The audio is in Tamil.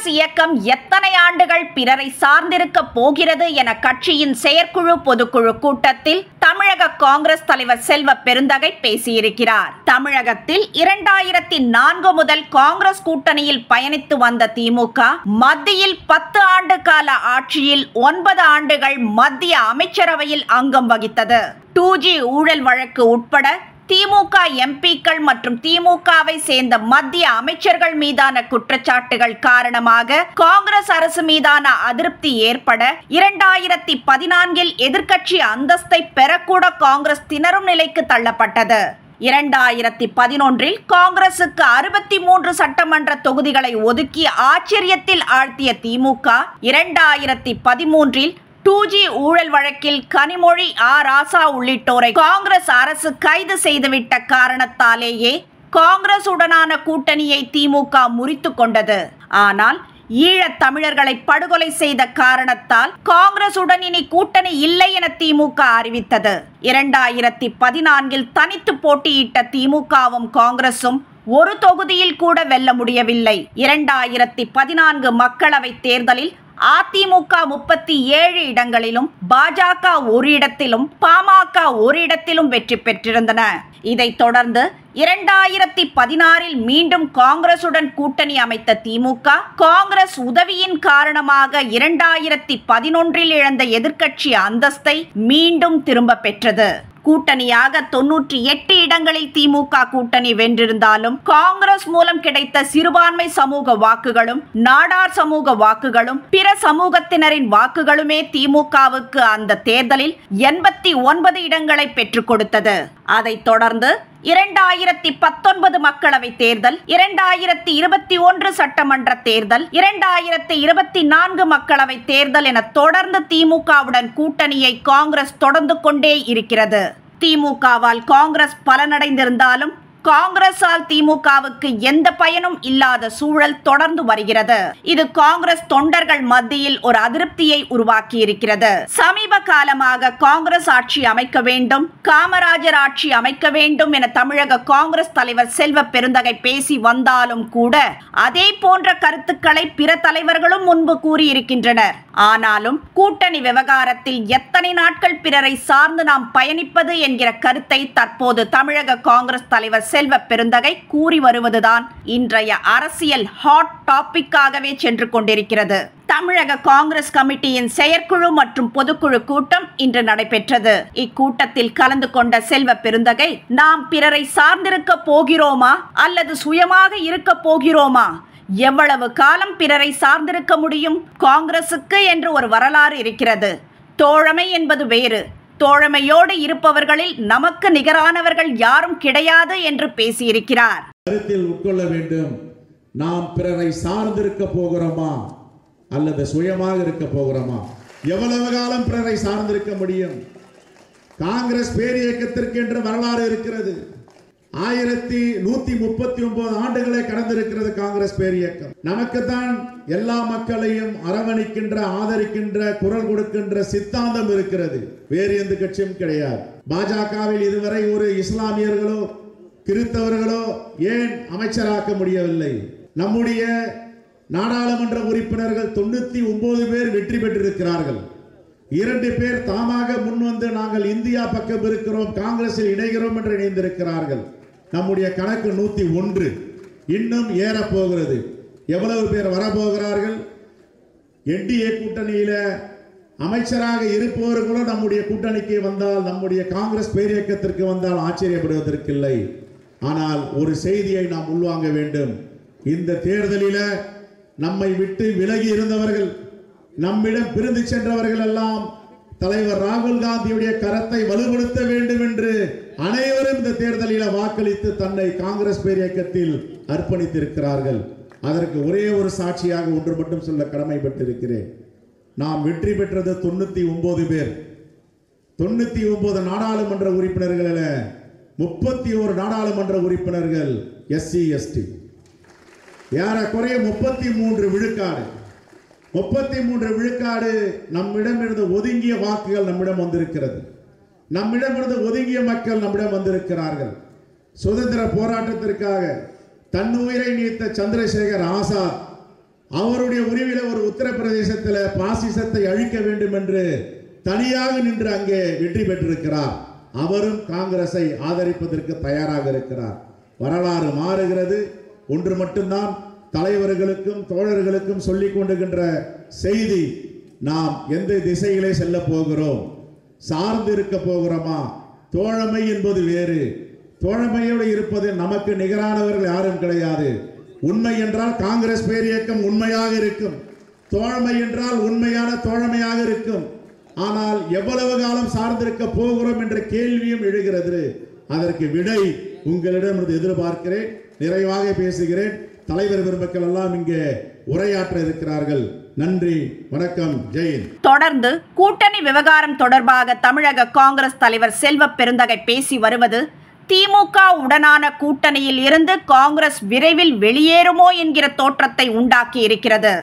காங்கிரஸ் இயக்கம் எத்தனை ஆண்டுகள் பிறரை சார்ந்திருக்க போகிறது என கட்சியின் செயற்குழு பொதுக்குழு கூட்டத்தில் தமிழக காங்கிரஸ் தலைவர் செல்வ பெருந்தகை பேசியிருக்கிறார் தமிழகத்தில் இரண்டாயிரத்தி நான்கு முதல் காங்கிரஸ் கூட்டணியில் பயணித்து வந்த திமுக மத்தியில் பத்து ஆண்டு கால ஆட்சியில் ஒன்பது ஆண்டுகள் மத்திய அமைச்சரவையில் அங்கம் வகித்தது டூ ஜி ஊழல் வழக்கு உட்பட திமுக எம்பிக்கள் மற்றும் திமுகவை சேர்ந்த மத்திய அமைச்சர்கள் மீதான குற்றச்சாட்டுகள் காரணமாக காங்கிரஸ் அரசு மீதான அதிருப்தி ஏற்பட இரண்டாயிரத்தி பதினான்கில் எதிர்க்கட்சி அந்தஸ்தை பெறக்கூட காங்கிரஸ் திணறும் நிலைக்கு தள்ளப்பட்டது இரண்டாயிரத்தி பதினொன்றில் காங்கிரசுக்கு அறுபத்தி மூன்று சட்டமன்ற தொகுதிகளை ஒதுக்கி ஆச்சரியத்தில் ஆழ்த்திய திமுக இரண்டாயிரத்தி பதிமூன்றில் டூ ஜி ஊழல் வழக்கில் கனிமொழி ஆ ராசா உள்ளிட்டோரை காங்கிரஸ் அரசு கைது செய்துவிட்ட காரணத்தாலேயே காங்கிரஸ் உடனான கூட்டணியை திமுக முறித்து கொண்டது ஆனால் ஈழத் தமிழர்களை படுகொலை செய்த காரணத்தால் காங்கிரசுடன் இனி கூட்டணி இல்லை என திமுக அறிவித்தது இரண்டாயிரத்தி பதினான்கில் தனித்து போட்டியிட்ட திமுகவும் காங்கிரசும் ஒரு தொகுதியில் கூட வெல்ல முடியவில்லை இரண்டாயிரத்தி பதினான்கு மக்களவை தேர்தலில் அதிமுக முப்பத்தி ஏழு இடங்களிலும் பாஜக ஒரு இடத்திலும் பாமக ஒரு இடத்திலும் வெற்றி பெற்றிருந்தன இதைத் தொடர்ந்து இரண்டாயிரத்தி பதினாறில் மீண்டும் காங்கிரசுடன் கூட்டணி அமைத்த திமுக காங்கிரஸ் உதவியின் காரணமாக இரண்டாயிரத்தி பதினொன்றில் இழந்த எதிர்க்கட்சி அந்தஸ்தை மீண்டும் திரும்ப பெற்றது கூட்டணியாக தொன்னூற்றி எட்டு இடங்களில் திமுக கூட்டணி வென்றிருந்தாலும் காங்கிரஸ் மூலம் கிடைத்த சிறுபான்மை சமூக வாக்குகளும் நாடார் சமூக வாக்குகளும் பிற சமூகத்தினரின் வாக்குகளுமே திமுகவுக்கு அந்த தேர்தலில் எண்பத்தி ஒன்பது இடங்களை பெற்றுக் கொடுத்தது அதைத் தொடர்ந்து இரண்டாயிரத்தி பத்தொன்பது மக்களவை தேர்தல் இரண்டாயிரத்தி இருபத்தி ஒன்று சட்டமன்ற தேர்தல் இரண்டாயிரத்தி இருபத்தி நான்கு மக்களவை தேர்தல் என தொடர்ந்து திமுகவுடன் கூட்டணியை காங்கிரஸ் தொடர்ந்து கொண்டே இருக்கிறது திமுகவால் காங்கிரஸ் பலனடைந்திருந்தாலும் காங்கிரஸால் திமுகவுக்கு எந்த பயனும் இல்லாத சூழல் தொடர்ந்து வருகிறது இது காங்கிரஸ் தொண்டர்கள் மத்தியில் ஒரு அதிருப்தியை உருவாக்கி இருக்கிறது சமீப காலமாக காங்கிரஸ் ஆட்சி அமைக்க வேண்டும் காமராஜர் ஆட்சி அமைக்க வேண்டும் என தமிழக காங்கிரஸ் தலைவர் செல்வ பெருந்தகை பேசி வந்தாலும் கூட அதே போன்ற கருத்துக்களை பிற தலைவர்களும் முன்பு கூறியிருக்கின்றனர் ஆனாலும் கூட்டணி விவகாரத்தில் எத்தனை நாட்கள் பிறரை சார்ந்து நாம் பயணிப்பது என்கிற கருத்தை தற்போது தமிழக காங்கிரஸ் தலைவர் செல்வ பெருந்தகை கூறி வருவதுதான் இன்றைய அரசியல் ஹாட் டாபிக்காகவே சென்று கொண்டிருக்கிறது தமிழக காங்கிரஸ் கமிட்டியின் செயற்குழு மற்றும் பொதுக்குழு கூட்டம் இன்று நடைபெற்றது இக்கூட்டத்தில் கலந்து கொண்ட செல்வ பெருந்தகை நாம் பிறரை சார்ந்திருக்க போகிறோமா அல்லது சுயமாக இருக்க போகிறோமா எவ்வளவு காலம் பிறரை சார்ந்திருக்க முடியும் காங்கிரசுக்கு என்று ஒரு வரலாறு இருக்கிறது தோழமை என்பது வேறு தோழமையோடு இருப்பவர்களில் நமக்கு நிகரானவர்கள் யாரும் கிடையாது என்று பேசியிருக்கிறார் கருத்தில் உட்கொள்ள வேண்டும் நாம் பிறரை சார்ந்திருக்க போகிறோமா அல்லது சுயமாக இருக்க போகிறோமா எவ்வளவு காலம் பிறரை சார்ந்திருக்க முடியும் காங்கிரஸ் பேரியக்கத்திற்கு என்று வரலாறு இருக்கிறது ஆயிரத்தி நூத்தி முப்பத்தி ஒன்பது ஆண்டுகளை கடந்திருக்கிறது காங்கிரஸ் பேரியக்கம் நமக்குத்தான் எல்லா மக்களையும் அரவணைக்கின்ற ஆதரிக்கின்ற குரல் கொடுக்கின்ற சித்தாந்தம் இருக்கிறது வேறு எந்த கட்சியும் கிடையாது பாஜகவில் இதுவரை ஒரு இஸ்லாமியர்களோ கிறித்தவர்களோ ஏன் அமைச்சராக்க முடியவில்லை நம்முடைய நாடாளுமன்ற உறுப்பினர்கள் தொண்ணூத்தி ஒன்பது பேர் வெற்றி பெற்றிருக்கிறார்கள் இரண்டு பேர் தாமாக முன்வந்து நாங்கள் இந்தியா பக்கம் இருக்கிறோம் காங்கிரஸில் இணைகிறோம் என்று இணைந்திருக்கிறார்கள் நம்முடைய கணக்கு நூத்தி ஒன்று இன்னும் ஏறப் போகிறது எவ்வளவு பேர் வரப்போகிறார்கள் என்டிஏ கூட்டணியில அமைச்சராக இருப்பவர்களும் நம்முடைய கூட்டணிக்கு வந்தால் நம்முடைய காங்கிரஸ் பேரியக்கத்திற்கு வந்தால் ஆச்சரியப்படுவதற்கில்லை ஆனால் ஒரு செய்தியை நாம் உள்வாங்க வேண்டும் இந்த தேர்தலில நம்மை விட்டு விலகி இருந்தவர்கள் நம்மிடம் பிரிந்து சென்றவர்கள் எல்லாம் தலைவர் ராகுல் காந்தியுடைய கரத்தை வலுப்படுத்த வேண்டும் என்று அனைவரும் இந்த தேர்தலில் வாக்களித்து தன்னை காங்கிரஸ் பேரியக்கத்தில் அர்ப்பணித்திருக்கிறார்கள் அதற்கு ஒரே ஒரு சாட்சியாக ஒன்று மட்டும் சொல்ல கடமைப்பட்டிருக்கிறேன் நாம் வெற்றி பெற்றது தொண்ணூத்தி ஒன்பது பேர் தொண்ணூத்தி ஒன்பது நாடாளுமன்ற உறுப்பினர்களில் முப்பத்தி ஒரு நாடாளுமன்ற உறுப்பினர்கள் எஸ்சி எஸ்டி ஏறக்குறைய முப்பத்தி மூன்று விழுக்காடு முப்பத்தி மூன்று விழுக்காடு நம்மிடமிருந்து ஒதுங்கிய வாக்குகள் நம்மிடம் வந்திருக்கிறது நம்மிடமிருந்து ஒதுங்கிய மக்கள் நம்மிடம் வந்திருக்கிறார்கள் சுதந்திர போராட்டத்திற்காக தன்னுயிரை நீத்த சந்திரசேகர் ஆசாத் அவருடைய உரிமையில ஒரு உத்தரப்பிரதேசத்தில் பாசிசத்தை அழிக்க வேண்டும் என்று தனியாக நின்று அங்கே வெற்றி பெற்றிருக்கிறார் அவரும் காங்கிரஸை ஆதரிப்பதற்கு தயாராக இருக்கிறார் வரலாறு மாறுகிறது ஒன்று மட்டும்தான் தலைவர்களுக்கும் தோழர்களுக்கும் சொல்லிக் கொண்டுகின்ற செய்தி நாம் எந்த திசையிலே செல்ல போகிறோம் சார்ந்து இருக்க போகிறோமா தோழமை என்பது வேறு தோழமையோடு இருப்பது நமக்கு நிகரானவர்கள் யாரும் கிடையாது உண்மை என்றால் காங்கிரஸ் பேரியக்கம் உண்மையாக இருக்கும் தோழமை என்றால் உண்மையான தோழமையாக இருக்கும் ஆனால் எவ்வளவு காலம் சார்ந்திருக்க போகிறோம் என்ற கேள்வியும் எழுகிறது அதற்கு விடை உங்களிடம் இருந்து எதிர்பார்க்கிறேன் நிறைவாக பேசுகிறேன் தலைவர் பெருமக்கள் எல்லாம் இங்கே உரையாற்ற இருக்கிறார்கள் நன்றி வணக்கம் ஜெயின் தொடர்ந்து கூட்டணி விவகாரம் தொடர்பாக தமிழக காங்கிரஸ் தலைவர் செல்வ பெருந்தகை பேசி வருவது திமுக உடனான கூட்டணியில் இருந்து காங்கிரஸ் விரைவில் வெளியேறுமோ என்கிற தோற்றத்தை உண்டாக்கி இருக்கிறது